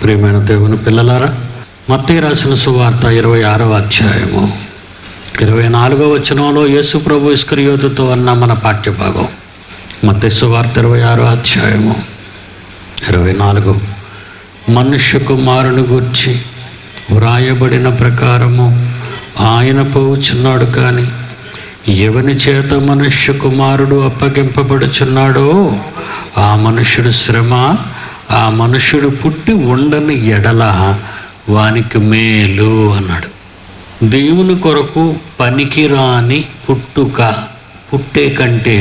ప్రియమైన దేవుని పిల్లలారా మత్తయి రాసిన సువార్త ఇరవై ఆరవ అధ్యాయము ఇరవై నాలుగవ వచనంలో యేసు ప్రభు ఇస్కరియోతుతో అన్న మన పాఠ్యభాగం మత్తయి సువార్త ఇరవై ఆరో అధ్యాయము ఇరవై నాలుగు మనుష్య కుమారుని గుర్చి వ్రాయబడిన ప్రకారము ఆయన పోవుచున్నాడు కానీ ఎవని చేత మనుష్య కుమారుడు అప్పగింపబడుచున్నాడో ఆ మనుష్యుడు శ్రమ ఆ మనుష్యుడు పుట్టి ఉండని ఎడల వానికి మేలు అన్నాడు దేవుని కొరకు పనికిరాని పుట్టుక పుట్టే కంటే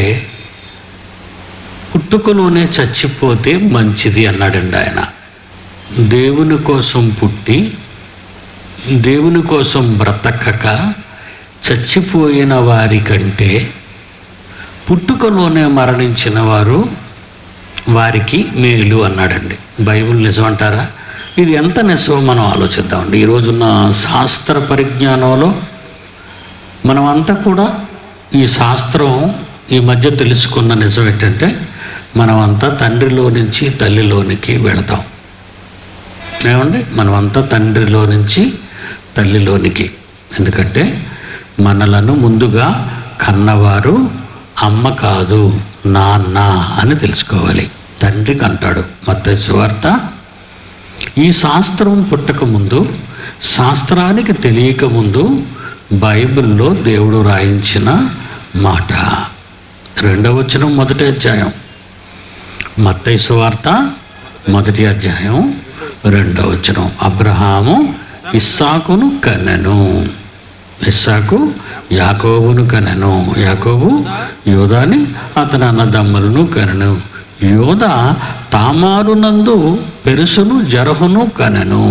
పుట్టుకలోనే చచ్చిపోతే మంచిది అన్నాడండి ఆయన దేవుని కోసం పుట్టి దేవుని కోసం బ్రతకక చచ్చిపోయిన వారి కంటే పుట్టుకలోనే మరణించిన వారు వారికి మేలు అన్నాడండి బైబిల్ నిజమంటారా ఇది ఎంత నిజమో మనం ఆలోచిద్దామండి ఈ రోజున్న శాస్త్ర పరిజ్ఞానంలో మనమంతా కూడా ఈ శాస్త్రం ఈ మధ్య తెలుసుకున్న నిజం ఏంటంటే మనమంతా తండ్రిలో నుంచి తల్లిలోనికి వెళతాం ఏమండి మనమంతా తండ్రిలో నుంచి తల్లిలోనికి ఎందుకంటే మనలను ముందుగా కన్నవారు అమ్మ కాదు నాన్న అని తెలుసుకోవాలి తండ్రికి అంటాడు మత్స్య వార్త ఈ శాస్త్రం పుట్టకముందు శాస్త్రానికి తెలియకముందు బైబిల్లో దేవుడు రాయించిన మాట రెండవ వచనం మొదటి అధ్యాయం మత్తయి సువార్త మొదటి అధ్యాయం రెండవ వచనం అబ్రహాము ఇస్సాకును కనెను ఇస్సాకు యాకోబును కనెను యాకోబు యోధాని అతని అన్నదమ్ములను కనెను యోధ తామారునందు పెరుసును జరహును కనెను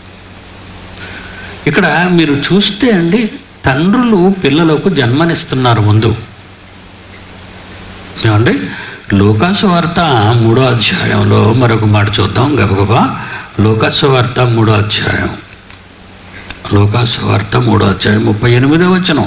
ఇక్కడ మీరు చూస్తే అండి తండ్రులు పిల్లలకు జన్మనిస్తున్నారు ముందు ఏమండి లోకాసు వార్త మూడో అధ్యాయంలో మరొక మాట చూద్దాం గబగబా లోకాసు వార్త మూడో అధ్యాయం లోకాసు వార్త మూడో అధ్యాయం ముప్పై ఎనిమిదో వచనం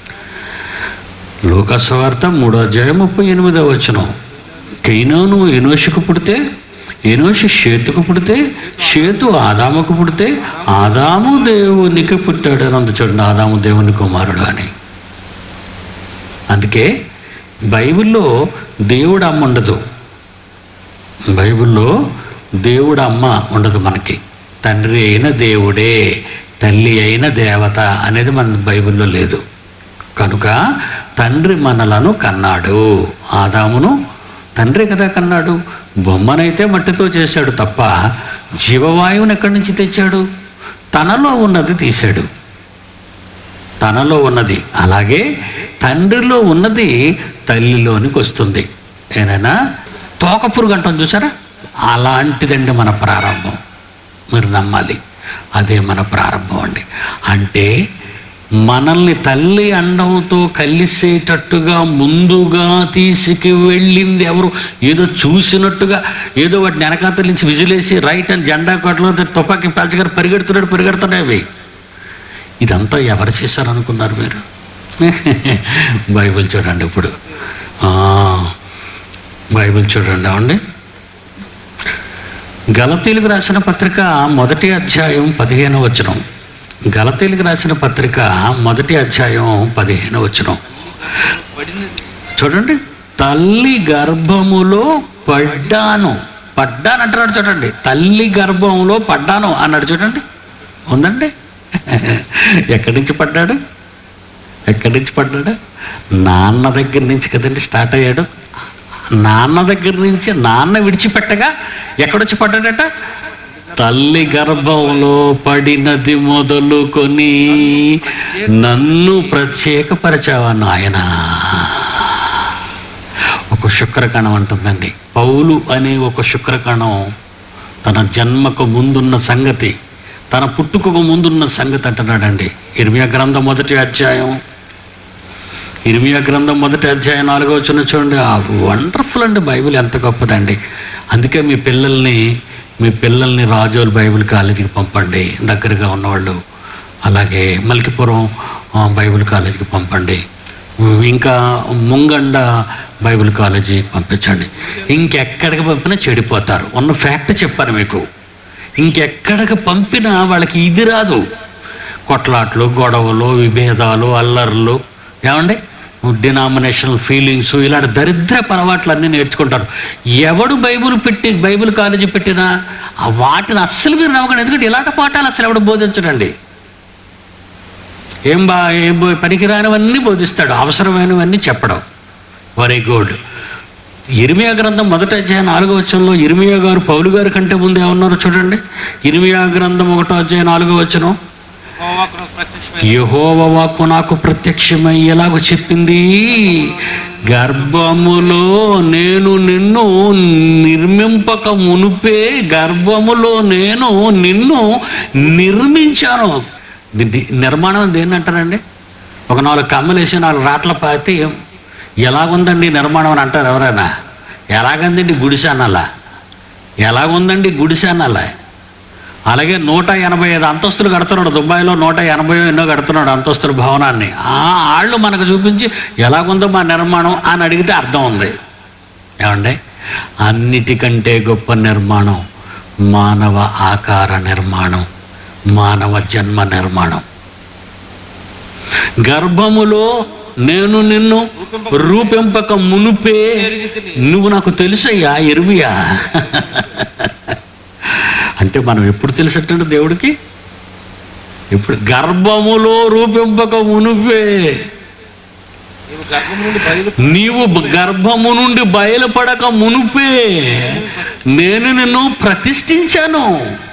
లోకాసు వార్త మూడో అధ్యాయం ముప్పై ఎనిమిదో వచనం కైనాను ఎనోషుకు పుడితే ఎనోషు షేతుకు పుడితే షేతు ఆదాముకు పుడితే ఆదాము దేవునికి పుట్టాడు అని అందు చూడండి ఆదాము దేవుని కుమారుడు అని అందుకే బైబిల్లో దేవుడు అమ్మ ఉండదు బైబిల్లో దేవుడు అమ్మ ఉండదు మనకి తండ్రి అయిన దేవుడే తల్లి అయిన దేవత అనేది మన బైబిల్లో లేదు కనుక తండ్రి మనలను కన్నాడు ఆదామును తండ్రి కదా కన్నాడు బొమ్మనైతే మట్టితో చేశాడు తప్ప జీవవాయువుని ఎక్కడి నుంచి తెచ్చాడు తనలో ఉన్నది తీశాడు తనలో ఉన్నది అలాగే తండ్రిలో ఉన్నది తల్లిలోనికి వస్తుంది ఏనైనా తోక పురుగు అంటాం చూసారా అలాంటిదండి మన ప్రారంభం మీరు నమ్మాలి అదే మన ప్రారంభం అండి అంటే మనల్ని తల్లి అండంతో కలిసేటట్టుగా ముందుగా తీసుకు వెళ్ళింది ఎవరు ఏదో చూసినట్టుగా ఏదో వాటి వెనకాతల నుంచి విజిలేసి రైట్ అని జెండా కొట్టలో తుపాకీ పేల్చగారు పరిగెడుతున్నాడు పరిగెడుతున్నాయి అవి ఇదంతా ఎవరు చేశారనుకున్నారు మీరు బైబిల్ చూడండి ఇప్పుడు ఆ, బైబిల్ చూడండి అవండి గలతీలకు రాసిన పత్రిక మొదటి అధ్యాయం పదిహేను వచనం గలతీలకు రాసిన పత్రిక మొదటి అధ్యాయం పదిహేను వచనం చూడండి తల్లి గర్భములో పడ్డాను పడ్డాను అంటున్నాడు చూడండి తల్లి గర్భంలో పడ్డాను అన్నాడు చూడండి ఉందండి ఎక్కడి నుంచి పడ్డాడు ఎక్కడి నుంచి పడ్డాడు నాన్న దగ్గర నుంచి కదండి స్టార్ట్ అయ్యాడు నాన్న దగ్గర నుంచి నాన్న విడిచిపెట్టగా ఎక్కడొచ్చి పడ్డాడట తల్లి గర్భంలో పడినది మొదలుకొని నన్ను ప్రత్యేకపరచావా నాయన ఒక శుక్రకణం అంటుందండి పౌలు అనే ఒక శుక్రకణం తన జన్మకు ముందున్న సంగతి తన పుట్టుకకు ముందున్న సంగతి అంటున్నాడండి ఇర్మియా గ్రంథం మొదటి అధ్యాయం ఇర్మియా గ్రంథం మొదటి అధ్యాయం నాలుగో వచ్చిన చూడండి ఆ వండర్ఫుల్ అండి బైబిల్ ఎంత గొప్పదండి అందుకే మీ పిల్లల్ని మీ పిల్లల్ని రాజోల్ బైబిల్ కాలేజీకి పంపండి దగ్గరగా ఉన్నవాళ్ళు అలాగే మల్కిపురం ఆ, బైబిల్ కాలేజీకి పంపండి ఇంకా ముంగండ బైబిల్ కాలేజీ పంపించండి ఇంకెక్కడికి పంపినా చెడిపోతారు ఉన్న ఫ్యాక్ట్ చెప్పాను మీకు ఇంకెక్కడికి పంపినా వాళ్ళకి ఇది రాదు కొట్లాట్లు గొడవలు విభేదాలు అల్లర్లు ఏమండి డినామినేషనల్ ఫీలింగ్స్ ఇలాంటి దరిద్ర అలవాట్లు అన్నీ నేర్చుకుంటారు ఎవడు బైబిల్ పెట్టి బైబిల్ కాలేజీ పెట్టినా ఆ వాటిని అస్సలు మీరు నమ్మకండి ఎందుకంటే ఇలాంటి పాఠాలు అసలు ఎవడు బోధించడండి ఏం బా ఏం బో- పనికిరానివన్నీ బోధిస్తాడు అవసరమైనవన్నీ చెప్పడం వెరీ గుడ్ ఇర్మియా గ్రంథం మొదట అధ్యాయం నాలుగో వచ్చంలో ఇర్మియా గారు పౌలు గారి కంటే ముందు ఏమన్నారో చూడండి ఇర్మియా గ్రంథం ఒకటో అధ్యాయం నాలుగో వచ్చనం యెహోవాకు ప్రత్యక్షమైన యహోవ వాక్కు నాకు ప్రత్యక్షమై ఎలాగో చెప్పింది గర్భములో నేను నిన్ను నిర్మింపక మునుపే గర్భములో నేను నిన్ను నిర్మించాను ది- నిర్మాణం దేన్ని అంటారండి ఒక నాలుగు కమ్మలేసి నాలుగు రాట్ల పాతి ఎలాగుందండి నిర్మాణం అని అంటారు ఎవరైనా ఎలాగందండి గుడిసె అనాలా ఎలాగుందండి గుడిసె అనాలా అలాగే నూట ఎనభై ఐదు అంతస్తులు కడుతున్నాడు దుబాయ్లో నూట ఎనభై ఎన్నో కడుతున్నాడు అంతస్తుల భవనాన్ని ఆ ఆళ్ళు మనకు చూపించి ఎలాగుందో మా నిర్మాణం అని అడిగితే అర్థం ఉంది ఏమండి అన్నిటికంటే గొప్ప నిర్మాణం మానవ ఆకార నిర్మాణం మానవ జన్మ నిర్మాణం గర్భములో నేను నిన్ను రూపింపక మునుపే నువ్వు నాకు తెలుసయ్యా ఎరువియా అంటే మనం ఎప్పుడు తెలిసేటంటే దేవుడికి ఇప్పుడు గర్భములో రూపింపక మునుపే నీవు గర్భం నుండి బయలు నీవు గర్భము నుండి బయలుపడక మునుపే నేను నిన్ను ప్రతిష్ఠించాను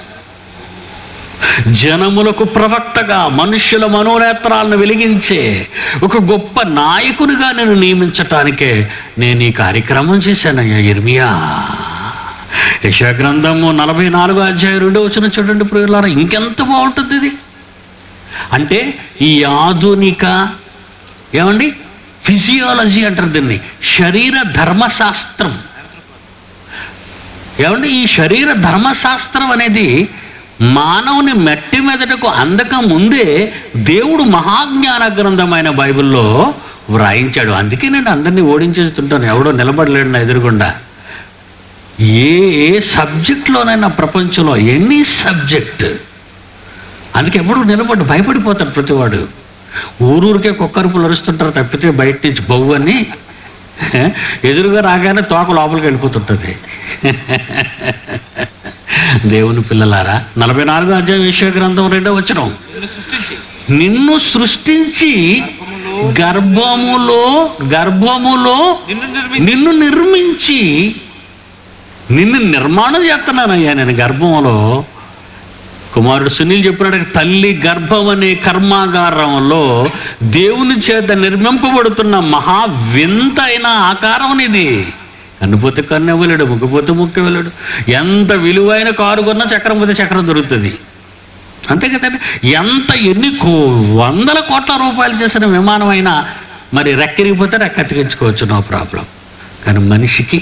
జనములకు ప్రవక్తగా మనుష్యుల మనోనేత్రాలను వెలిగించే ఒక గొప్ప నాయకునిగా నేను నియమించటానికే నేను ఈ కార్యక్రమం చేశానయ్యా ఇర్మియా యశా గ్రంథము నలభై నాలుగో అధ్యాయం రెండో వచ్చిన చూడండి ప్రియులారా ఇంకెంత బాగుంటుంది ఇది అంటే ఈ ఆధునిక ఏమండి ఫిజియాలజీ అంటారు దీన్ని శరీర ధర్మశాస్త్రం ఏమండి ఈ శరీర ధర్మశాస్త్రం అనేది మానవుని మట్టి మెదడుకు అందక ముందే దేవుడు మహాజ్ఞాన గ్రంథమైన బైబిల్లో వ్రాయించాడు అందుకే నేను అందరినీ ఓడించేస్తుంటాను ఎవడో నిలబడలేడు నా ఎదురుగుండా ఏ ఏ సబ్జెక్ట్లోనైనా ప్రపంచంలో ఎనీ సబ్జెక్ట్ అందుకే ఎప్పుడు నిలబడి భయపడిపోతాడు ప్రతివాడు ఊరూరికే కుక్కరుపులు అరుస్తుంటారు తప్పితే బయట నుంచి బొవ్వు అని ఎదురుగా రాగానే తోక లోపలికి వెళ్ళిపోతుంటుంది దేవుని పిల్లలారా నలభై నాలుగో అధ్యాయం విషయ గ్రంథం రెండో వచ్చిన నిన్ను సృష్టించి నిన్ను సృష్టించి గర్భములో గర్భములో నిన్ను నిర్మించి నిన్ను నిర్మించి నిన్ను నిర్మాణం చేస్తున్నానయ్యా నేను గర్భంలో కుమారుడు సునీల్ చెప్పినాడు తల్లి గర్భం అనే కర్మాగారంలో దేవుని చేత నిర్మింపబడుతున్న మహా వింత అయిన ఆకారం ఇది కన్నుపోతే కన్ను ఇవ్వలేడు ముక్కుపోతే ముక్కు ఇవ్వలేడు ఎంత విలువైన కారు కొన్నా చక్రం పోతే చక్రం దొరుకుతుంది అంతే కదండి ఎంత ఎన్ని కో వందల కోట్ల రూపాయలు చేసిన విమానం అయినా మరి రెక్కిరిగిపోతే రెక్కెత్తికించుకోవచ్చు నో ప్రాబ్లం కానీ మనిషికి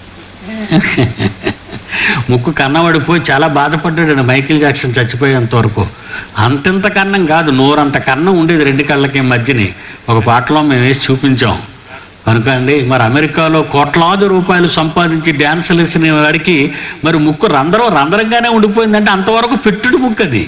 ముక్కు కన్నబడిపోయి చాలా బాధపడ్డాడు మైకిల్ జాక్సన్ చచ్చిపోయేంత వరకు అంతెంత కన్నం కాదు నోరంత కన్నం ఉండేది రెండు కళ్ళకి మధ్యని ఒక పాటలో మేము వేసి చూపించాం కనుక అండి మరి అమెరికాలో కోట్లాది రూపాయలు సంపాదించి డ్యాన్సులు వేసిన వాడికి మరి ముక్కు రంధ్రం రంధ్రంగానే ఉండిపోయిందంటే అంతవరకు పెట్టుడు ముక్కు అది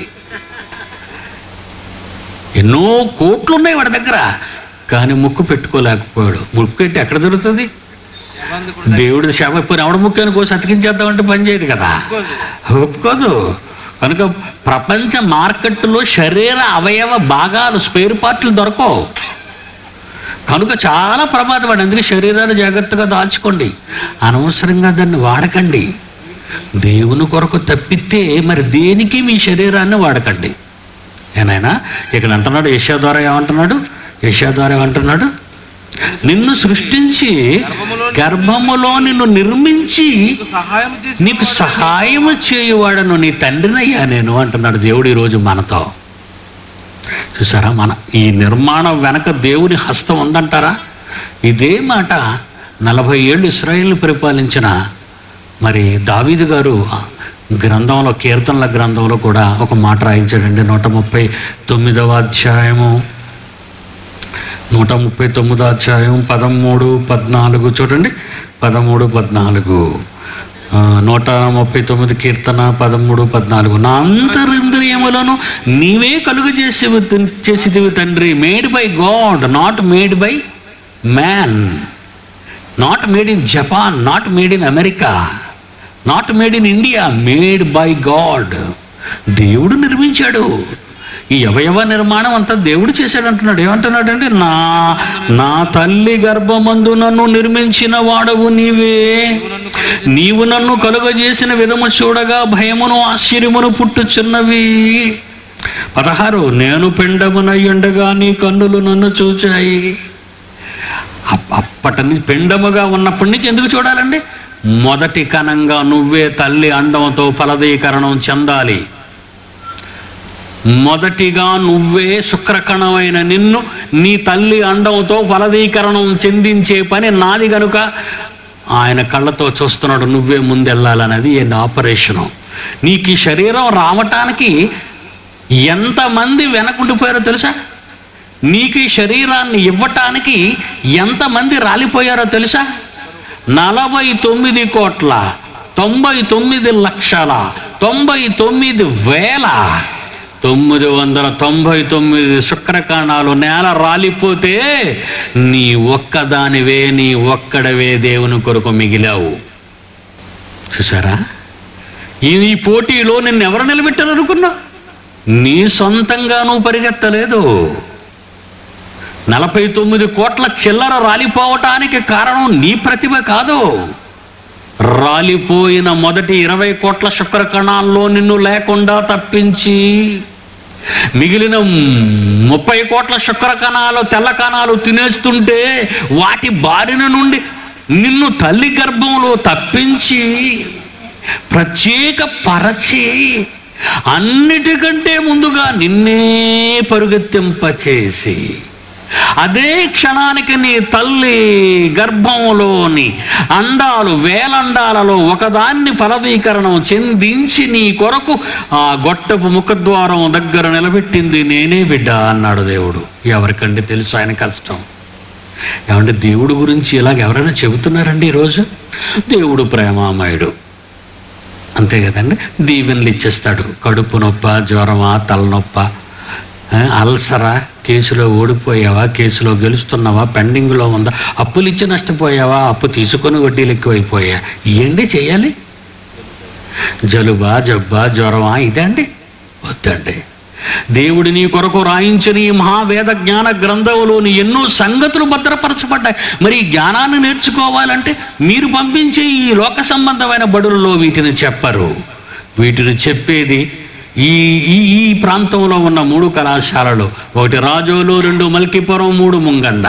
ఎన్నో కోట్లు ఉన్నాయి వాడి దగ్గర కానీ ముక్కు పెట్టుకోలేకపోయాడు ముక్కు పెట్టి ఎక్కడ దొరుకుతుంది శవంతకుడు దేవుడి శవ పోయి ఎవడ ముక్కని కోసి అతికించేద్దామంటే పని చేయదు కదా ఒప్పుకోదు కనుక ప్రపంచ మార్కెట్లో శరీర అవయవ భాగాలు స్పేర్ పార్ట్లు దొరకవు కనుక చాలా ప్రమాదపడి అందుకే శరీరాన్ని జాగ్రత్తగా దాల్చుకోండి అనవసరంగా దాన్ని వాడకండి దేవుని కొరకు తప్పితే మరి దేనికి మీ శరీరాన్ని వాడకండి ఏనాయనా ఇక్కడ అంటున్నాడు యశా ద్వారా ఏమంటున్నాడు యశా ద్వారా ఏమంటున్నాడు నిన్ను సృష్టించి గర్భములో నిన్ను నిర్మించి నీకు సహాయం చేసి నీకు సహాయం చేయువాడను నీ తండ్రినయ్యా నేను అంటున్నాడు దేవుడు ఈరోజు మనతో చూసారా మన ఈ నిర్మాణం వెనక దేవుని హస్తం ఉందంటారా ఇదే మాట నలభై ఏళ్ళు ఇస్రాయేల్ని పరిపాలించిన మరి దావీదు గారు గ్రంథంలో కీర్తనల గ్రంథంలో కూడా ఒక మాట రాయించాడండి నూట ముప్పై తొమ్మిదవ అధ్యాయము నూట ముప్పై తొమ్మిదో అధ్యాయం పదమూడు పద్నాలుగు చూడండి పదమూడు పద్నాలుగు ఆ, నూట ముప్పై తొమ్మిది కీర్తన పదమూడు పద్నాలుగు నా అంతరింద్రియములను నీవే కలుగు చేసి చేసిదివి తండ్రి made by God not made by man not made in Japan not made in America not made in India made by God దేవుడు నిర్మించాడు ఈ అవయవ నిర్మాణం అంతా దేవుడు చేశాడు అంటున్నాడు ఏమంటున్నాడు అంటే నా నా తల్లి గర్భమందు నన్ను నిర్మించిన వాడవు నీవే నీవు నన్ను కలుగజేసిన విధము చూడగా భయమును ఆశ్చర్యమును పుట్టుచున్నవి పదహారు నేను పిండమునయ్యుండగా నీ కన్నులు నన్ను చూచాయి అప్- అప్పటి నుంచి పిండముగా ఉన్నప్పటి నుంచి ఎందుకు చూడాలండి మొదటి కణంగా నువ్వే తల్లి అండంతో ఫలదీకరణం చెందాలి మొదటిగా నువ్వే శుక్రకణమైన నిన్ను నీ తల్లి అండంతో ఫలదీకరణం చెందించే పని నాది గనుక ఆయన కళ్ళతో చూస్తున్నాడు నువ్వే ముందెళ్ళాలన్నది ఏంటి ఆపరేషను నీకు ఈ శరీరం రావటానికి ఎంతమంది వెనకుండిపోయారో తెలుసా నీకు ఈ శరీరాన్ని ఇవ్వటానికి ఎంతమంది రాలిపోయారో తెలుసా నలభై తొమ్మిది కోట్ల తొంభై తొమ్మిది లక్షల తొంభై తొమ్మిది వేల తొమ్మిది వందల తొంభై తొమ్మిది శుక్రకణాలు నేల రాలిపోతే నీ ఒక్కదానివే నీ ఒక్కడవే దేవుని కొరకు మిగిలావు చూసారా ఈ ఈ పోటీలో నిన్ను ఎవరు నిలబెట్టారు అనుకున్నా నీ సొంతంగా నువ్వు పరిగెత్తలేదు నలభై తొమ్మిది కోట్ల చిల్లర రాలిపోవటానికి కారణం నీ ప్రతిభ కాదు రాలిపోయిన మొదటి ఇరవై కోట్ల శుక్ర కణాల్లో నిన్ను లేకుండా తప్పించి మిగిలిన ముప్పై కోట్ల శుక్ర కణాలు తెల్ల కణాలు తినేస్తుంటే వాటి బారిన నుండి నిన్ను తల్లి గర్భంలో తప్పించి ప్రత్యేక పరచి అన్నిటికంటే ముందుగా నిన్నే పరుగెత్తింపచేసి అదే క్షణానికి నీ తల్లి గర్భంలోని అండాలు వేలండాలలో ఒకదాన్ని ఫలదీకరణం చెందించి నీ కొరకు ఆ గొట్టపు ముఖద్వారం దగ్గర నిలబెట్టింది నేనే బిడ్డ అన్నాడు దేవుడు ఎవరికండి తెలుసు ఆయన కష్టం ఏమంటే దేవుడు గురించి ఇలాగ ఎవరైనా చెబుతున్నారండి ఈరోజు దేవుడు ప్రేమామయుడు అంతే కదండి దీవెనలు ఇచ్చేస్తాడు కడుపు నొప్ప జ్వరమా తలనొప్ప ఆ, అల్సరా కేసులో ఓడిపోయావా కేసులో గెలుస్తున్నావా పెండింగ్లో ఉందా అప్పులు ఇచ్చి నష్టపోయావా అప్పు తీసుకొని వడ్డీలు ఎక్కువైపోయా ఏంటి చేయాలి జలుబా జబ్బా జ్వరమా ఇదండి వద్దండి దేవుడి నీ కొరకు రాయించిన ఈ మహావేద జ్ఞాన గ్రంథంలోని ఎన్నో సంగతులు భద్రపరచబడ్డాయి మరి ఈ జ్ఞానాన్ని నేర్చుకోవాలంటే మీరు పంపించే ఈ లోక సంబంధమైన బడులలో వీటిని చెప్పరు వీటిని చెప్పేది ఈ ఈ ఈ ప్రాంతంలో ఉన్న మూడు కళాశాలలు ఒకటి రాజోలు రెండు మల్కీపురం మూడు ముంగండ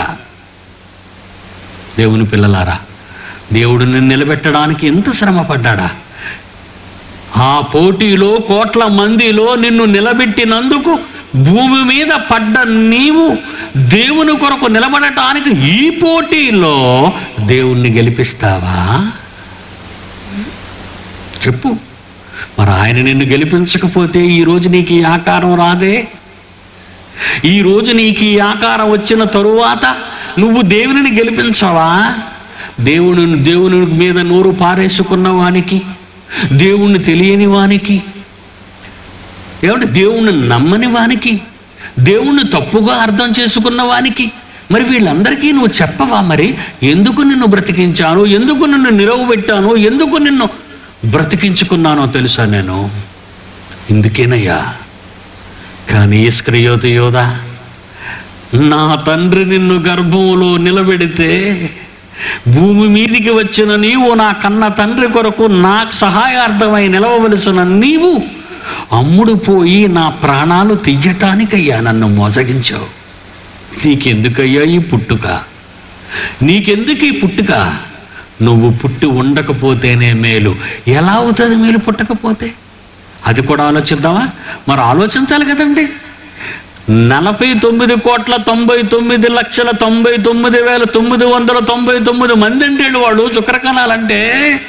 దేవుని పిల్లలారా దేవుడిని నిలబెట్టడానికి ఎంత శ్రమ పడ్డాడా ఆ పోటీలో కోట్ల మందిలో నిన్ను నిలబెట్టినందుకు భూమి మీద పడ్డ నీవు దేవుని కొరకు నిలబడటానికి ఈ పోటీలో దేవుణ్ణి గెలిపిస్తావా చెప్పు మరి ఆయన నిన్ను గెలిపించకపోతే ఈరోజు నీకు ఈ ఆకారం రాదే ఈరోజు నీకు ఈ ఆకారం వచ్చిన తరువాత నువ్వు దేవునిని గెలిపించవా దేవుని దేవుని మీద నోరు పారేసుకున్న వానికి దేవుణ్ణి తెలియని వానికి ఏమంటే దేవుణ్ణి నమ్మని వానికి దేవుణ్ణి తప్పుగా అర్థం చేసుకున్న వానికి మరి వీళ్ళందరికీ నువ్వు చెప్పవా మరి ఎందుకు నిన్ను బ్రతికించాను ఎందుకు నిన్ను నిలవబెట్టాను ఎందుకు నిన్ను బ్రతికించుకున్నానో తెలుసా నేను ఇందుకేనయ్యా కానీ ఇస్క్రియోత యోధ నా తండ్రి నిన్ను గర్భంలో నిలబెడితే భూమి మీదికి వచ్చిన నీవు నా కన్న తండ్రి కొరకు నాకు సహాయార్థమై నిలవవలసిన నీవు అమ్ముడు పోయి నా ప్రాణాలు తీయటానికయ్యా నన్ను మోసగించావు నీకెందుకయ్యా ఈ పుట్టుక నీకెందుకు ఈ పుట్టుక నువ్వు పుట్టి ఉండకపోతేనే మేలు ఎలా అవుతుంది మేలు పుట్టకపోతే అది కూడా ఆలోచిద్దామా మరి ఆలోచించాలి కదండి నలభై తొమ్మిది కోట్ల తొంభై తొమ్మిది లక్షల తొంభై తొమ్మిది వేల తొమ్మిది వందల తొంభై తొమ్మిది మంది అంటే వాడు శుక్రకణాలంటే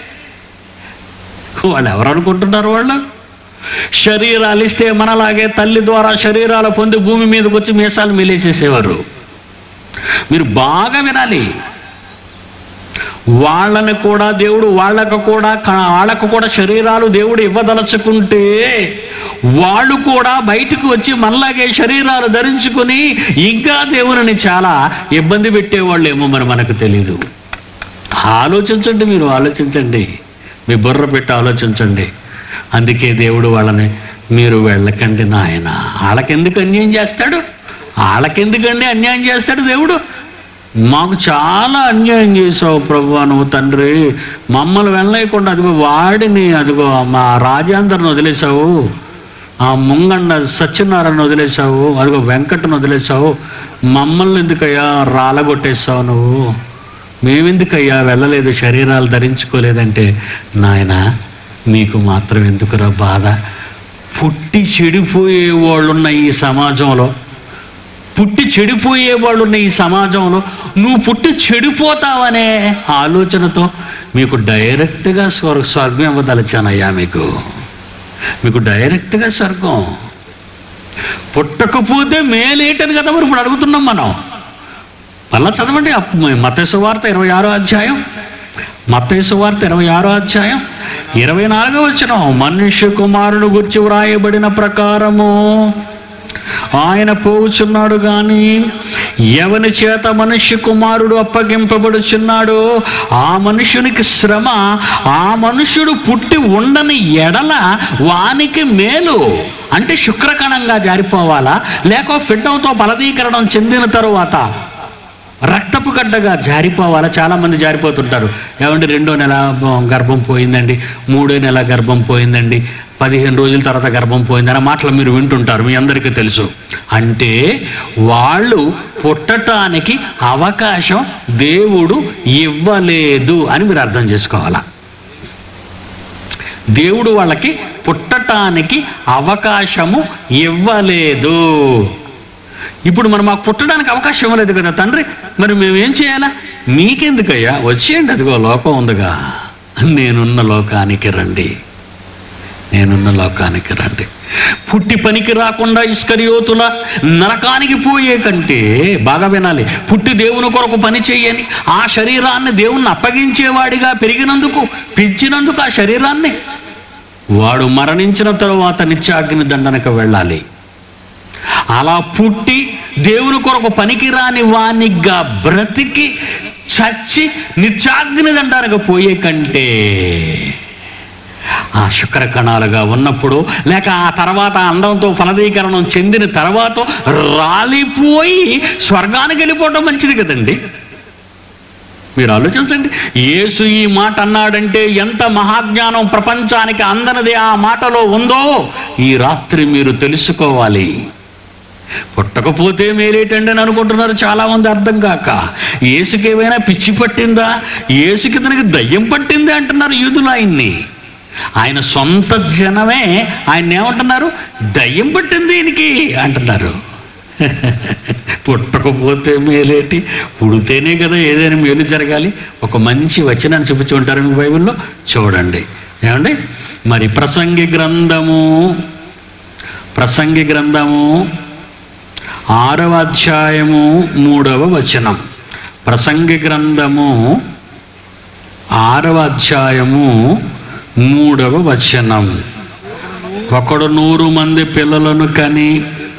వాళ్ళు ఎవరు అనుకుంటున్నారు వాళ్ళు శరీరాలు ఇస్తే మనలాగే తల్లి ద్వారా శరీరాలు పొంది భూమి మీదకి వచ్చి మీసాలు మిలేసేసేవారు మీరు బాగా వినాలి వాళ్ళని కూడా దేవుడు వాళ్ళకు కూడా క- వాళ్ళకు కూడా శరీరాలు దేవుడు ఇవ్వదలుచుకుంటే వాళ్ళు కూడా బయటకు వచ్చి మనలాగే శరీరాలు ధరించుకుని ఇంకా దేవుని చాలా ఇబ్బంది పెట్టేవాళ్ళు ఏమో మరి మనకు తెలియదు ఆలోచించండి మీరు ఆలోచించండి మీ బుర్ర పెట్టి ఆలోచించండి అందుకే దేవుడు వాళ్ళని మీరు వెళ్ళకండి నాయన వాళ్ళకెందుకు అన్యాయం చేస్తాడు వాళ్ళకెందుకండి అన్యాయం చేస్తాడు దేవుడు మాకు చాలా అన్యాయం చేసావు ప్రభు నువ్వు తండ్రి మమ్మల్ని వెళ్ళలేకుండా అదిగో వాడిని అదిగో మా రాజేంద్రని వదిలేసావు ఆ ముంగండ సత్యనారాయణ వదిలేసావు అదిగో వెంకటను వదిలేసావు మమ్మల్ని ఎందుకయ్యా రాలగొట్టేసావు నువ్వు మేమెందుకయ్యా వెళ్ళలేదు శరీరాలు ధరించుకోలేదంటే నాయన మీకు మాత్రం ఎందుకురా బాధ పుట్టి చెడిపోయే వాళ్ళున్న ఈ సమాజంలో పుట్టి చెడిపోయే వాళ్ళు ఉన్న ఈ సమాజంలో నువ్వు పుట్టి చెడిపోతావనే ఆలోచనతో మీకు డైరెక్ట్గా స్వర్ స్వర్గం ఇవ్వదలిచానయ్యా మీకు మీకు డైరెక్ట్గా స్వర్గం పుట్టకపోతే మేలేటని కదా మరి ఇప్పుడు అడుగుతున్నాం మనం మళ్ళా చదవండి మతేసు వార్త ఇరవై ఆరో అధ్యాయం మతేసు వార్త ఇరవై ఆరో అధ్యాయం ఇరవై నాలుగో వచ్చిన మనుష్య కుమారుడు గురించి వ్రాయబడిన ప్రకారము ఆయన పోవుచున్నాడు గాని ఎవని చేత మనుష్య కుమారుడు అప్పగింపబడుచున్నాడో ఆ మనుషునికి శ్రమ ఆ మనుషుడు పుట్టి ఉండని ఎడల వానికి మేలు అంటే శుక్రకణంగా జారిపోవాలా లేక ఫిడ్డంతో ఫలదీకరణం చెందిన తరువాత రక్తపు గడ్డగా జారిపోవాలా చాలామంది జారిపోతుంటారు ఏమంటే రెండో నెల గర్భం పోయిందండి మూడో నెల గర్భం పోయిందండి పదిహేను రోజుల తర్వాత గర్భం పోయిందని మాటలు మీరు వింటుంటారు మీ అందరికీ తెలుసు అంటే వాళ్ళు పుట్టటానికి అవకాశం దేవుడు ఇవ్వలేదు అని మీరు అర్థం చేసుకోవాలా దేవుడు వాళ్ళకి పుట్టటానికి అవకాశము ఇవ్వలేదు ఇప్పుడు మరి మాకు పుట్టడానికి అవకాశం ఇవ్వలేదు కదా తండ్రి మరి మేము ఏం చేయాలా మీకెందుకయ్యా వచ్చేయండి అదిగో లోకం ఉందిగా నేనున్న లోకానికి రండి నేనున్న లోకానికి రండి పుట్టి పనికి రాకుండా ఇస్కరియోతుల నరకానికి పోయే కంటే బాగా వినాలి పుట్టి దేవుని కొరకు పని చేయని ఆ శరీరాన్ని దేవుణ్ణి అప్పగించేవాడిగా పెరిగినందుకు పెంచినందుకు ఆ శరీరాన్ని వాడు మరణించిన తరువాత నిత్యాగ్ని దండనకు వెళ్ళాలి అలా పుట్టి దేవుని కొరకు పనికిరాని వానిగా బ్రతికి చచ్చి నిత్యాగ్ని దండానికి పోయే కంటే ఆ శుక్ర కణాలుగా ఉన్నప్పుడు లేక ఆ తర్వాత అండంతో ఫలదీకరణం చెందిన తర్వాత రాలిపోయి స్వర్గానికి వెళ్ళిపోవడం మంచిది కదండి మీరు ఆలోచించండి యేసు ఈ మాట అన్నాడంటే ఎంత మహాజ్ఞానం ప్రపంచానికి అందనది ఆ మాటలో ఉందో ఈ రాత్రి మీరు తెలుసుకోవాలి పుట్టకపోతే మేలేటండి అని అనుకుంటున్నారు చాలా మంది అర్థం కాక ఏసుకి ఏమైనా పిచ్చి పట్టిందా ఏసుకి ఇతనికి దయ్యం పట్టిందా అంటున్నారు యూదులు ఆయన్ని ఆయన సొంత జనమే ఆయన ఏమంటున్నారు దయ్యం పట్టింది ఈయనకి అంటున్నారు పుట్టకపోతే మేలేటి పుడితేనే కదా ఏదైనా మేలు జరగాలి ఒక మంచి వచనాన్ని చూపించి ఉంటారు మీ బైబిల్లో చూడండి ఏమండి మరి ప్రసంగి గ్రంథము ప్రసంగి గ్రంథము ఆరవ అధ్యాయము మూడవ వచనం ప్రసంగి గ్రంథము ఆరవ అధ్యాయము మూడవ వచనం ఒకడు నూరు మంది పిల్లలను కని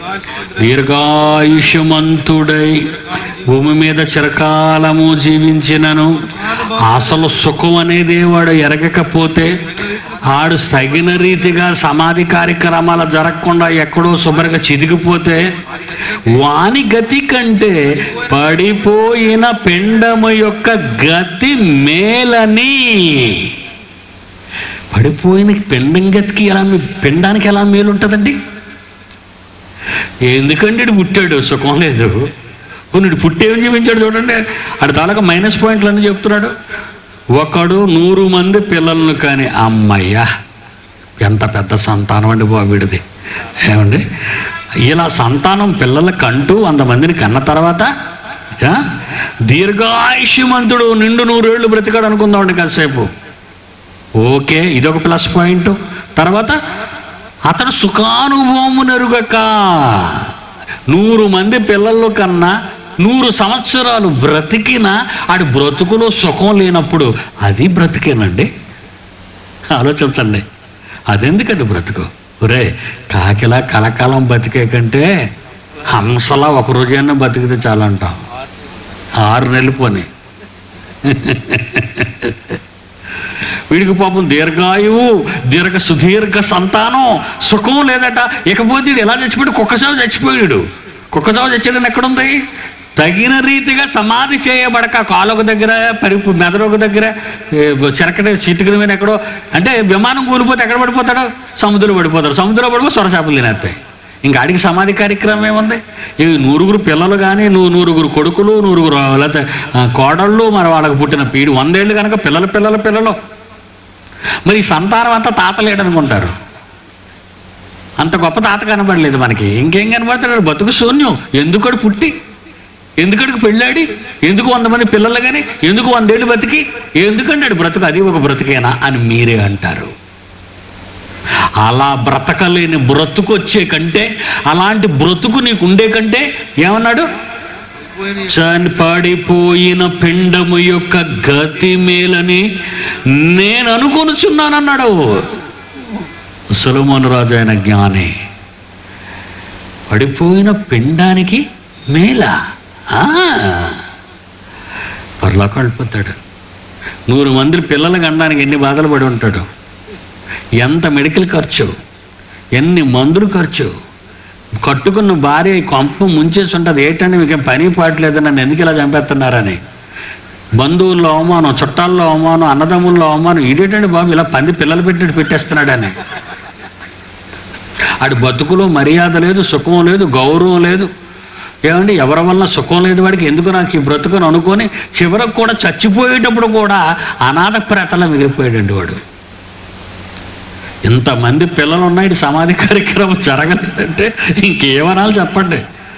దీర్ఘాయుష్యమంతుడై భూమి మీద చిరకాలము జీవించినను అసలు సుఖం అనేది వాడు ఎరగకపోతే ఆడు తగిన రీతిగా సమాధి కార్యక్రమాలు జరగకుండా ఎక్కడో శుభ్రంగా చిదిగిపోతే వాని గతి కంటే పడిపోయిన పిండము యొక్క గతి మేలని పడిపోయిన పిండం గతికి ఎలా మే- పిండానికి ఎలా మేలు ఉంటుందండి ఎందుకంటే ఇటు పుట్టాడు సుఖం లేదు కొన్ని పుట్టేమని చూపించాడు చూడండి అటు తాలూకా మైనస్ పాయింట్లు అని చెప్తున్నాడు ఒకడు నూరు మంది పిల్లలను కానీ అమ్మయ్యా ఎంత పెద్ద సంతానం అండి బాబు వీడిది ఏమండి ఇలా సంతానం పిల్లలకు కంటూ వంద మందిని కన్న తర్వాత ఆ, దీర్ఘాయుష్యమంతుడు నిండు నూరేళ్ళు బ్రతికాడు అనుకుందామండి కాసేపు ఓకే ఇదొక ప్లస్ పాయింట్ తర్వాత అతడు సుఖానుభవము నెరుగక నూరు మంది పిల్లల కన్నా నూరు సంవత్సరాలు బ్రతికినా ఆడి బ్రతుకులో సుఖం లేనప్పుడు అది బ్రతికేనండి ఆలోచించండి అదెందుకండి బ్రతుకు ఒరే కాకిలా కలకాలం బతికే కంటే హంసలా ఒక రోజైనా బతికితే చాలంటాం ఆరు నెలలు పోనీ వీడికి పాపం దీర్ఘాయువు దీర్ఘ సుదీర్ఘ సంతానం సుఖం లేదట ఇకపోతే వీడు ఎలా చచ్చిపోయాడు కుక్కసావు చచ్చిపోయాడు కుక్కసావు చచ్చాడని ఎక్కడుంది తగిన రీతిగా సమాధి చేయబడక కాలుక దగ్గర పరిపు మెదడుక దగ్గర ఏ, చెరకటి చిటికల మీద ఎక్కడో అంటే విమానం కూలిపోతే ఎక్కడ పడిపోతాడు సముద్రంలో పడిపోతాడు సముద్రంలో పడిపోతే సొరచేపలు తినేస్తాయి ఇంకా ఆడికి సమాధి కార్యక్రమం ఏముంది ఈ నూరుగురు పిల్లలు కానీ నువ్వు నూరుగురు కొడుకులు నూరుగురు లేకపోతే ఆ, కోడళ్ళు మరి వాళ్ళకి పుట్టిన పీడి వందేళ్ళు కనుక పిల్లల పిల్లల పిల్లలు మరి ఈ సంతానం అంతా తాత లేడనుకుంటారు అంత గొప్ప తాత కనబడలేదు మనకి ఇంకేం కనబడతాడు బతుకు శూన్యం ఎందుకడు పుట్టి ఎందుకడికి పెళ్ళాడి ఎందుకు వంద మంది పిల్లలు కానీ ఎందుకు వందేళ్ళు బతికి ఎందుకంటే ఆడు బ్రతుకు అది ఒక బ్రతుకేనా అని మీరే అంటారు అలా బ్రతకలేని బ్రతుకు వచ్చే కంటే అలాంటి బ్రతుకు నీకు ఉండే కంటే ఏమన్నాడు పోయిన చని పడిపోయిన పిండము యొక్క గతి మేలని నేను అనుకొనుచున్నానన్నాడు సులమోను రాజు అయిన జ్ఞాని పడిపోయిన పిండానికి మేల ఆ, పరలోకం వెళ్ళిపోతాడు నూరు మంది పిల్లలు కనడానికి ఎన్ని బాధలు పడి ఉంటాడు ఎంత మెడికల్ ఖర్చు ఎన్ని మందులు ఖర్చు కట్టుకున్న భార్య ఈ కొంప ముంచేసి ఉంటుంది ఏంటంటే మీకేం పని పాటలేదు నన్ను ఎందుకు ఇలా చంపేస్తున్నారని బంధువుల్లో అవమానం చుట్టాల్లో అవమానం అన్నదమ్ముల్లో అవమానం ఇదేటండి బాబు ఇలా పంది పిల్లలు పెట్టినట్టు పెట్టేస్తున్నాడని ఆడి బతుకులో మర్యాద లేదు సుఖం లేదు గౌరవం లేదు ఏమండి ఎవరి వల్ల సుఖం లేదు వాడికి ఎందుకు నాకు ఈ బ్రతుకుని అనుకొని చివరకు కూడా చచ్చిపోయేటప్పుడు కూడా అనాథ ప్రేతలా మిగిలిపోయాడండి వాడు ఇంతమంది పిల్లలు ఉన్నాయి ఇటు సమాధి కార్యక్రమం జరగలేదంటే ఇంకేమనాలి చెప్పండి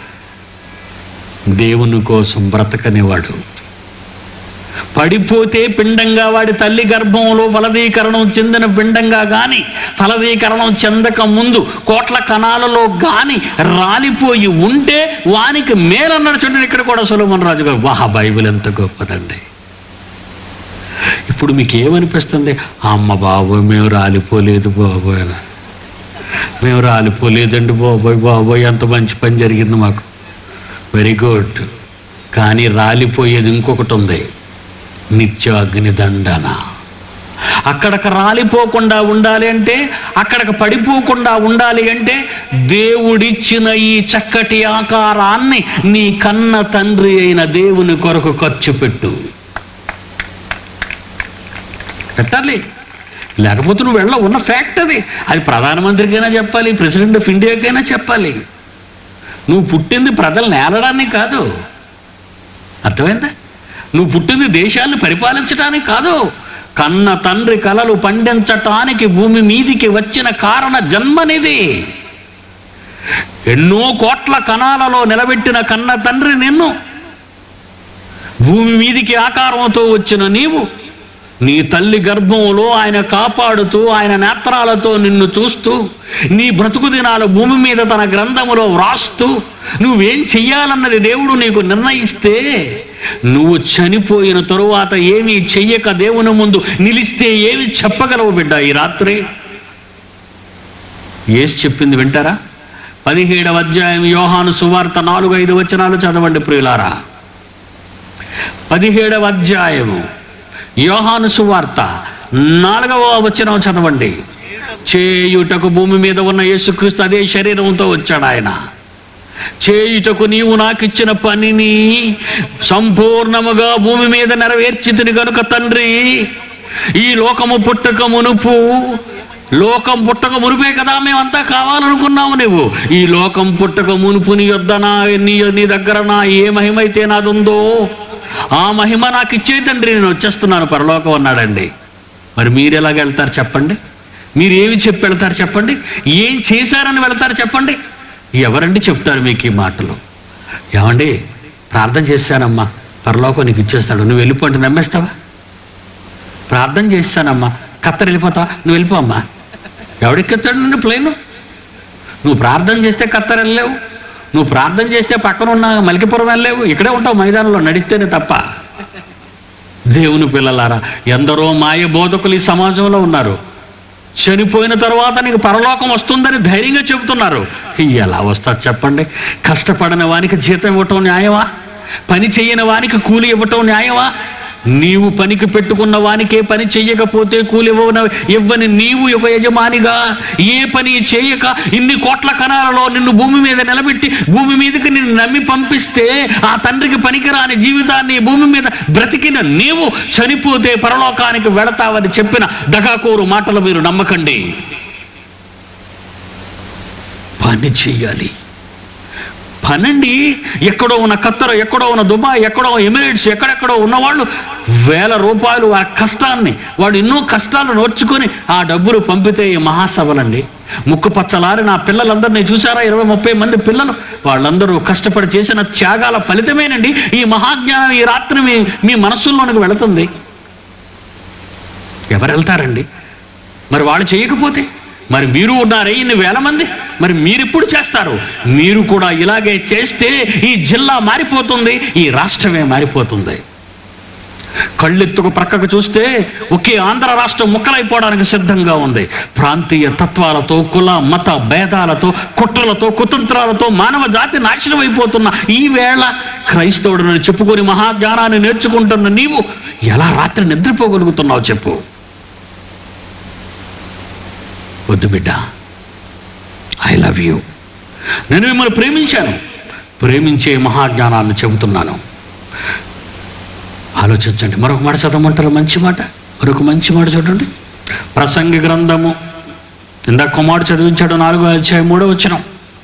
దేవుని కోసం బ్రతకనివాడు పడిపోతే పిండంగా వాడి తల్లి గర్భంలో ఫలదీకరణం చెందిన పిండంగా గాని ఫలదీకరణం చెందక ముందు కోట్ల కణాలలో గాని రాలిపోయి ఉంటే వానికి మేలన్నాడు చూడండి ఇక్కడ కూడా సులభన్ రాజు గారు వాహ బైబిల్ ఎంత గొప్పదండి ఇప్పుడు మీకు ఏమనిపిస్తుంది అమ్మ బాబోయ్ మేము రాలిపోలేదు బాబోయ్ అని. మేము రాలిపోలేదండి బాబోయ్ బాబోయ్ ఎంత మంచి పని జరిగింది మాకు వెరీ గుడ్ కానీ రాలిపోయేది ఇంకొకటి ఉంది నిత్యాగ్ని దండన అక్కడికి రాలిపోకుండా ఉండాలి అంటే అక్కడికి పడిపోకుండా ఉండాలి అంటే దేవుడిచ్చిన ఈ చక్కటి ఆకారాన్ని నీ కన్న తండ్రి అయిన దేవుని కొరకు ఖర్చు పెట్టు పెట్టాలి లేకపోతే నువ్వు వెళ్ళ ఉన్న ఫ్యాక్ట్ అది అది ప్రధానమంత్రికైనా చెప్పాలి ప్రెసిడెంట్ ఆఫ్ ఇండియాకైనా చెప్పాలి నువ్వు పుట్టింది ప్రజలను ఏలడానికి కాదు అర్థమైందా నువ్వు పుట్టింది దేశాన్ని పరిపాలించడానికి కాదు కన్న తండ్రి కలలు పండించటానికి భూమి మీదికి వచ్చిన కారణ జన్మనిది ఎన్నో కోట్ల కణాలలో నిలబెట్టిన కన్న తండ్రి నిన్ను భూమి మీదికి ఆకారంతో వచ్చిన నీవు నీ తల్లి గర్భంలో ఆయన కాపాడుతూ ఆయన నేత్రాలతో నిన్ను చూస్తూ నీ బ్రతుకు దినాలు భూమి మీద తన గ్రంథములో వ్రాస్తూ నువ్వేం చెయ్యాలన్నది దేవుడు నీకు నిర్ణయిస్తే నువ్వు చనిపోయిన తరువాత ఏమీ చెయ్యక దేవుని ముందు నిలిస్తే ఏమి చెప్పగలవు బిడ్డ ఈ రాత్రి ఏసి చెప్పింది వింటారా పదిహేడవ అధ్యాయం యోహాను సువార్త నాలుగు ఐదు వచనాలు చదవండి ప్రియులారా పదిహేడవ అధ్యాయము యోహాను సువార్త నాలుగవ వచనం చదవండి చేయుటకు భూమి మీద ఉన్న యేసుక్రీస్తు అదే శరీరంతో వచ్చాడు ఆయన చేయుటకు నీవు నాకిచ్చిన పనిని సంపూర్ణముగా భూమి మీద నెరవేర్చితిని గనుక తండ్రి ఈ లోకము పుట్టక మునుపు లోకం పుట్టక మునుపే కదా మేమంతా కావాలనుకున్నావు నువ్వు ఈ లోకం పుట్టక మునుపు నీ యొద్ద నా నీ నీ దగ్గర నా ఏ మహిమైతే నాదుందో ఆ మహిమ నాకు ఇచ్చే తండ్రి నేను వచ్చేస్తున్నాను పరలోకం అన్నాడండి మరి మీరు ఎలాగ వెళ్తారు చెప్పండి మీరు ఏమి చెప్పి వెళ్తారు చెప్పండి ఏం చేశారని వెళ్తారు చెప్పండి ఎవరండి చెప్తారు మీకు ఈ మాటలు ఏమండి ప్రార్థన చేశానమ్మా పరలోకం నీకు ఇచ్చేస్తాడు నువ్వు వెళ్ళిపోండి నమ్మేస్తావా ప్రార్థన చేస్తానమ్మా కత్తర్ వెళ్ళిపోతావా నువ్వు వెళ్ళిపో అమ్మా ఎవడెక్కిస్తాడు నుండి ప్లేను నువ్వు ప్రార్థన చేస్తే కత్తర్ వెళ్ళలేవు నువ్వు ప్రార్థన చేస్తే పక్కన ఉన్న మలికిపురం వెళ్ళలేవు ఇక్కడే ఉంటావు మైదానంలో నడిస్తేనే తప్ప దేవుని పిల్లలారా ఎందరో మాయ బోధకులు ఈ సమాజంలో ఉన్నారు చనిపోయిన తర్వాత నీకు పరలోకం వస్తుందని ధైర్యంగా చెబుతున్నారు ఎలా వస్తుంది చెప్పండి కష్టపడిన వానికి జీతం ఇవ్వటం న్యాయమా పని చేయని వానికి కూలి ఇవ్వటం న్యాయమా నీవు పనికి పెట్టుకున్న వానికే పని చెయ్యకపోతే కూలి ఇవ్వన ఇవ్వని నీవు ఒక యజమానిగా ఏ పని చేయక ఇన్ని కోట్ల కణాలలో నిన్ను భూమి మీద నిలబెట్టి భూమి మీదకి నిన్ను నమ్మి పంపిస్తే ఆ తండ్రికి పనికిరాని జీవితాన్ని ఈ భూమి మీద బ్రతికిన నీవు చనిపోతే పరలోకానికి వెళతావని చెప్పిన దగాకోరు మాటలు మీరు నమ్మకండి పని చెయ్యాలి పనండి ఎక్కడో ఉన్న ఖత్తర్ ఎక్కడో ఉన్న దుబాయ్ ఎక్కడో ఎమిరేట్స్ ఎక్కడెక్కడో ఉన్నవాళ్ళు వేల రూపాయలు ఆ కష్టాన్ని వాడు ఎన్నో కష్టాలు నోర్చుకొని ఆ డబ్బులు పంపితే ఈ మహాసభలండి ముక్కు పచ్చలారి నా పిల్లలందరినీ చూసారా ఇరవై ముప్పై మంది పిల్లలు వాళ్ళందరూ కష్టపడి చేసిన త్యాగాల ఫలితమేనండి ఈ మహాజ్ఞానం ఈ రాత్రి మీ మీ మనస్సుల్లోనికి వెళుతుంది ఎవరు వెళ్తారండి మరి వాళ్ళు చేయకపోతే మరి మీరు ఉన్నారే ఇన్ని వేల మంది మరి మీరిప్పుడు చేస్తారు మీరు కూడా ఇలాగే చేస్తే ఈ జిల్లా మారిపోతుంది ఈ రాష్ట్రమే మారిపోతుంది కళ్ళెత్తుకు ప్రక్కకు చూస్తే ఒకే ఆంధ్ర రాష్ట్రం ముక్కలైపోవడానికి సిద్ధంగా ఉంది ప్రాంతీయ తత్వాలతో కుల మత భేదాలతో కుట్రలతో కుతంత్రాలతో మానవ జాతి నాశనం అయిపోతున్న ఈ వేళ క్రైస్తవుడిని చెప్పుకొని మహాజ్ఞానాన్ని నేర్చుకుంటున్న నీవు ఎలా రాత్రి నిద్రపోగలుగుతున్నావు చెప్పు వద్దు బిడ్డ ఐ లవ్ యూ నేను మిమ్మల్ని ప్రేమించాను ప్రేమించే మహాజ్ఞానాన్ని చెబుతున్నాను ఆలోచించండి మరొక మాట చదవమంటారు మంచి మాట మరొక మంచి మాట చూడండి ప్రసంగి గ్రంథము ఇందాక కుమారుడు చదివించాడు నాలుగో అధ్యాయం మూడో వచ్చిన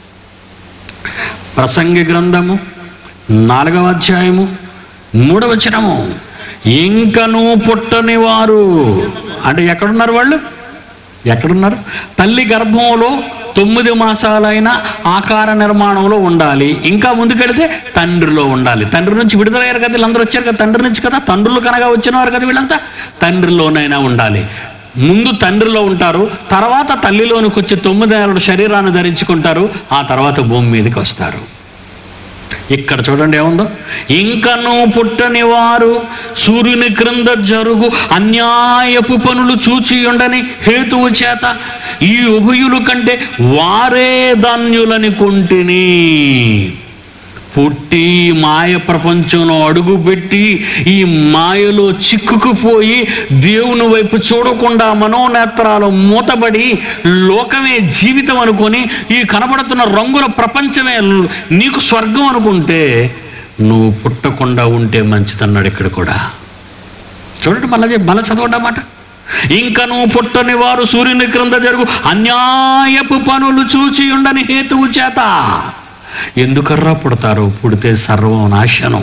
ప్రసంగి గ్రంథము నాలుగవ అధ్యాయము మూడవ వచనము ఇంకను పుట్టని వారు అంటే ఎక్కడున్నారు వాళ్ళు ఎక్కడున్నారు తల్లి గర్భంలో తొమ్మిది మాసాలైన ఆకార నిర్మాణంలో ఉండాలి ఇంకా ముందుకెడితే తండ్రిలో ఉండాలి తండ్రి నుంచి విడుదలయ్యారు కదా వీళ్ళందరూ వచ్చారు కదా తండ్రి నుంచి కదా తండ్రులు కనగా వచ్చినవారు కదా వీళ్ళంతా తండ్రిలోనైనా ఉండాలి ముందు తండ్రిలో ఉంటారు తర్వాత తల్లిలోనికి వచ్చి తొమ్మిదేళ్ళ శరీరాన్ని ధరించుకుంటారు ఆ తర్వాత భూమి మీదకి వస్తారు ఇక్కడ చూడండి ఏముందో ఇంకను పుట్టని వారు సూర్యుని క్రింద జరుగు అన్యాయపు పనులు చూచి ఉండని హేతువు చేత ఈ ఉభయులు కంటే వారే ధాన్యులని కొంటిని పుట్టి ఈ మాయ ప్రపంచంలో అడుగుపెట్టి ఈ మాయలో చిక్కుకుపోయి దేవుని వైపు చూడకుండా మనోనేత్రాలు మూతబడి లోకమే జీవితం అనుకొని ఈ కనబడుతున్న రంగుల ప్రపంచమే నీకు స్వర్గం అనుకుంటే నువ్వు పుట్టకుండా ఉంటే మంచిదన్నాడు ఇక్కడ కూడా చూడండి మళ్ళీ మళ్ళీ చదవండి అన్నమాట ఇంకా నువ్వు పుట్టని వారు సూర్యుని క్రింద జరుగు అన్యాయపు పనులు చూచి ఉండని హేతువు చేత ఎందుకర్రా పుడతారు పుడితే సర్వం నాశనం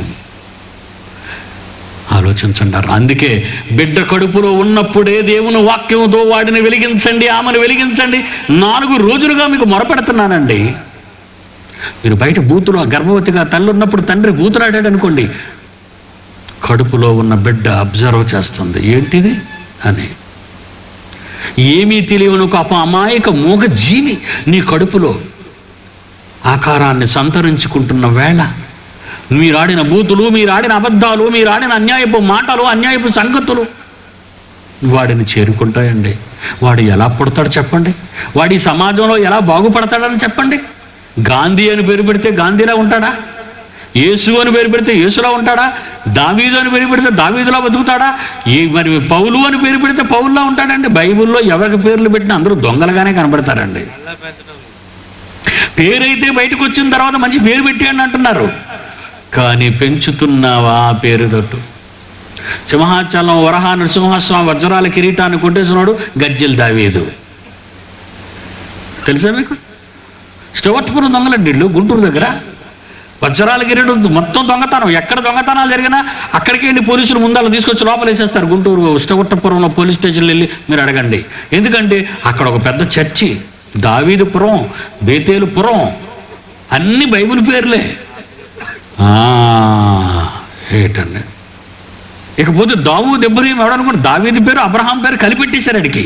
ఆలోచించండి అందుకే బిడ్డ కడుపులో ఉన్నప్పుడే దేవుని వాక్యంతో వాడిని వెలిగించండి ఆమెను వెలిగించండి నాలుగు రోజులుగా మీకు మొరపెడుతున్నానండి మీరు బయట బూతులు గర్భవతిగా తల్లి ఉన్నప్పుడు తండ్రి బూతులాడాడు అనుకోండి కడుపులో ఉన్న బిడ్డ అబ్జర్వ్ చేస్తుంది ఏంటిది అని ఏమీ తెలియని ఒక అప అమాయక మూగ జీవి నీ కడుపులో ఆకారాన్ని సంతరించుకుంటున్న వేళ మీరాడిన బూతులు మీరాడిన అబద్ధాలు మీరాడిన అన్యాయపు మాటలు అన్యాయపు సంగతులు వాడిని చేరుకుంటాయండి వాడు ఎలా పుడతాడు చెప్పండి వాడి సమాజంలో ఎలా బాగుపడతాడని చెప్పండి గాంధీ అని పేరు పెడితే గాంధీలా ఉంటాడా యేసు అని పేరు పెడితే యేసులా ఉంటాడా దావీదు అని పేరు పెడితే దావీదులా బతుకుతాడా ఈ మరి పౌలు అని పేరు పెడితే పౌలులా ఉంటాడండి బైబిల్లో ఎవరికి పేర్లు పెట్టినా అందరూ దొంగలుగానే కనబడతారండి అలా పెంచడం పేరైతే బయటకు వచ్చిన తర్వాత మంచి పేరు పెట్టాడు అంటున్నారు కానీ పెంచుతున్నావా ఆ పేరు తట్టు సింహాచలం వరహ నరసింహస్వామి వజ్రాల కిరీటాన్ని కొట్టేసినాడు గజ్జెలు దావేదు తెలుసా మీకు స్టవట్పురం దొంగలండి ఇల్లు గుంటూరు దగ్గర వజ్రాల కిరీటం మొత్తం దొంగతనం ఎక్కడ దొంగతనాలు జరిగినా అక్కడికి వెళ్ళి పోలీసులు ముందాలు తీసుకొచ్చి లోపల వేసేస్తారు గుంటూరు ఇష్టవట్టపురంలో పోలీస్ స్టేషన్లో వెళ్ళి మీరు అడగండి ఎందుకంటే అక్కడ ఒక పెద్ద చర్చి దావీదుపురం బేతేలుపురం అన్ని బైబిల్ పేర్లే ఆ, ఏటండి ఇకపోతే దావూద్ ఇబ్రహీం ఎవడనుకుంటే దావీది పేరు అబ్రహాం పేరు కలిపెట్టేశారు అడికి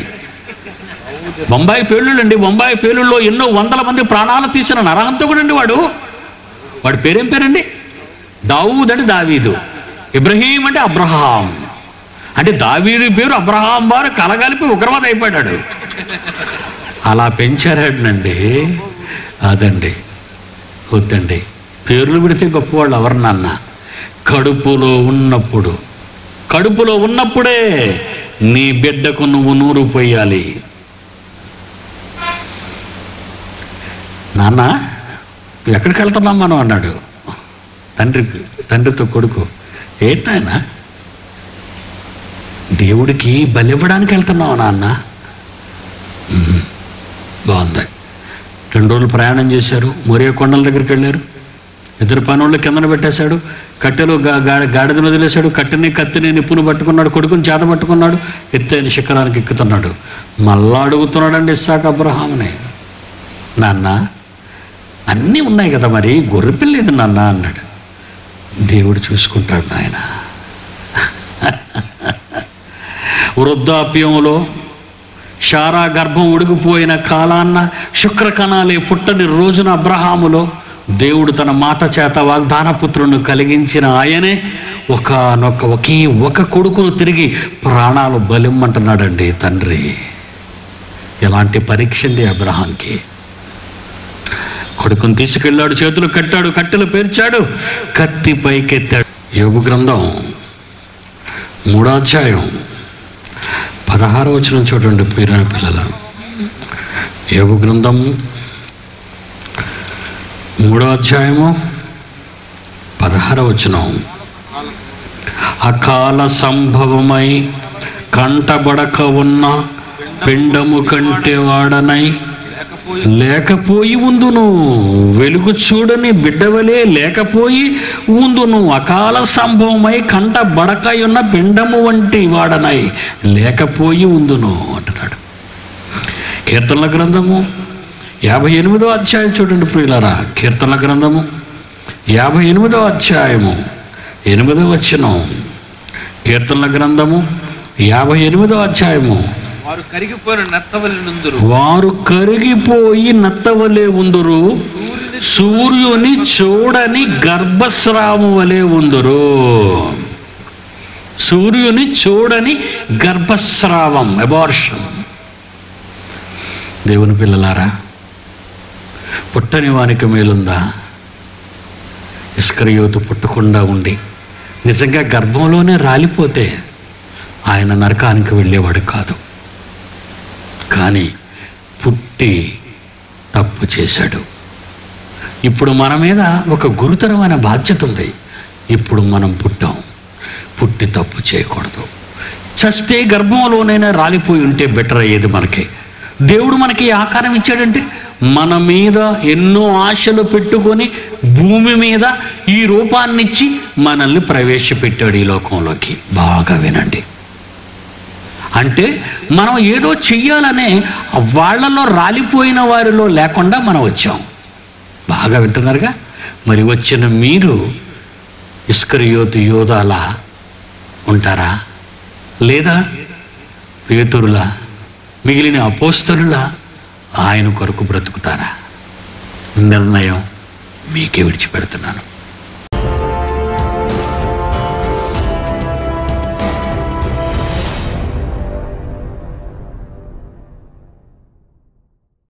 బొంబాయి పేలుళ్ళు అండి బొంబాయి పేలుళ్ళలో ఎన్నో వందల మంది ప్రాణాలు తీసిన నరహంతకుడండి వాడు వాడి పేరేం పేరండి దావూద్ అంటే దావీదు ఇబ్రహీం అంటే అబ్రహాం అంటే దావీదు పేరు అబ్రహాం వారు కలగలిపి ఉగ్రవాద అయిపోయాడు అలా పెంచారాడండి అదండి వద్దండి పేర్లు పెడితే గొప్పవాళ్ళు ఎవరు నాన్న కడుపులో ఉన్నప్పుడు కడుపులో ఉన్నప్పుడే నీ బిడ్డకు నువ్వు నూరు పోయాలి నాన్న ఎక్కడికి వెళ్తున్నాం మనం అన్నాడు తండ్రికి తండ్రితో కొడుకు ఏంటాయన దేవుడికి బలివ్వడానికి వెళ్తున్నావు నాన్న "ఉమ్, బాగుంది రెండు రోజులు ప్రయాణం చేశారు మొరియా కొండల దగ్గరికి వెళ్ళారు ఇద్దరు పనులు కిందన పెట్టేశాడు కట్టెలు గా- గా- గాడిదను వదిలేశాడు కట్టెని కత్తిని నిప్పును పట్టుకున్నాడు కొడుకుని చేత పట్టుకున్నాడు ఎత్తైన శిఖరానికి ఎక్కుతున్నాడు మళ్ళా అడుగుతున్నాడండి ఇస్సాక్ అబ్రహాముని నాన్న అన్నీ ఉన్నాయి కదా మరి గొర్రెపిల్ల ఇది నాన్న అన్నాడు దేవుడు చూసుకుంటాడు నాయన వృద్ధాప్యంలో శారా గర్భం ఉడిగిపోయిన కాలాన్న శుక్రకణాలే పుట్టని రోజున అబ్రహాములో దేవుడు తన మాట చేత వాగ్దాన పుత్రులను కలిగించిన ఆయనే ఒకనొక ఒకే ఒక కొడుకును తిరిగి ప్రాణాలు బలిమ్మంటున్నాడండి తండ్రి ఎలాంటి పరీక్ష అండి అబ్రహాంకి కొడుకుని తీసుకెళ్ళాడు చేతులు కట్టాడు కట్టెలు పేర్చాడు కత్తి పైకెత్తాడు యోగు గ్రంథం మూడో అధ్యాయం పదహారు వచ్చిన చూడండి ప్రియమైన పిల్లలు యోగు గ్రంథం మూడో అధ్యాయము పదహార వచనం అకాల సంభవమై కంటబడక ఉన్న పిండము కంటే వాడనై లేకపోయి లేకపోయి ఉందును వెలుగు చూడని బిడ్డవలే లేకపోయి ఉందును అకాల సంభవమై కంట బడకయున్న పిండము వంటి వాడనై లేకపోయి ఉందును అంటున్నాడు కీర్తనల గ్రంథము యాభై ఎనిమిదో అధ్యాయం చూడండి ప్రియులరా కీర్తనల గ్రంథము యాభై ఎనిమిదో అధ్యాయము ఎనిమిదో వచనం కీర్తనల గ్రంథము యాభై ఎనిమిదో అధ్యాయము వారు కరిగిపోయిన నత్తవలి నుందురు వారు కరిగిపోయి నత్తవలే ఉందురు సూర్యుని చూడని గర్భస్రావం వలె ఉందురు సూర్యుని చూడని గర్భస్రావం అబార్షన్ దేవుని పిల్లలారా పుట్టని వానికి మేలుందా ఇస్కరియోతు పుట్టకుండా ఉండి నిజంగా గర్భంలోనే రాలిపోతే ఆయన నరకానికి వెళ్ళేవాడు కాదు కానీ పుట్టి తప్పు చేశాడు ఇప్పుడు మన మీద ఒక గురుతరమైన బాధ్యత ఉంది ఇప్పుడు మనం పుట్టాం పుట్టి తప్పు చేయకూడదు చస్తే గర్భంలోనైనా రాలిపోయి ఉంటే బెటర్ అయ్యేది మనకి దేవుడు మనకి ఈ ఆకారం ఇచ్చాడంటే మన మీద ఎన్నో ఆశలు పెట్టుకొని భూమి మీద ఈ రూపాన్నిచ్చి మనల్ని ప్రవేశపెట్టాడు ఈ లోకంలోకి బాగా వినండి అంటే మనం ఏదో చెయ్యాలనే వాళ్ళలో రాలిపోయిన వారిలో లేకుండా మనం వచ్చాం బాగా వింటున్నారుగా మరి వచ్చిన మీరు ఇస్కరియోతు యోధాలా ఉంటారా లేదా పేతురులా మిగిలిన అపోస్తలులా ఆయన కొరకు బ్రతుకుతారా నిర్ణయం మీకే విడిచిపెడుతున్నాను